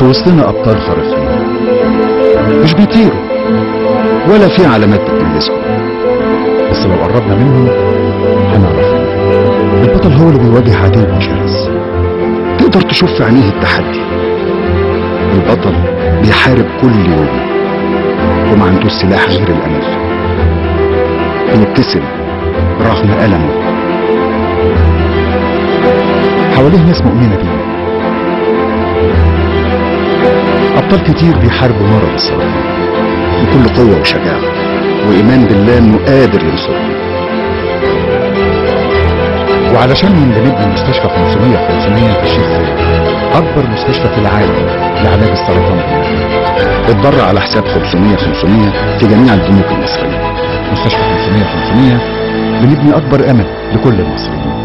في وسطنا ابطال خارقين مش بيطيروا ولا في علامات بتميزهم بس لو قربنا منهم هنعرف البطل هو اللي بيواجه عدو شرس تقدر تشوف في عينيه التحدي البطل بيحارب كل يوم وما عندوش سلاح غير الامل بيبتسم رغم ألمه حواليه ناس مؤمنة بيه أبطال كتير بيحاربوا مرض السرطان بكل قوة وشجاعة وإيمان بالله إنه قادر ينصرهم وعلشانهم بنبني مستشفى 500 500 في الشيخ زايد أكبر مستشفى في العالم لعلاج السرطان بالنسبة اتبرع على حساب 500 500 في جميع البنوك المصرية مستشفى 500 500 بنبني أكبر أمل لكل المصريين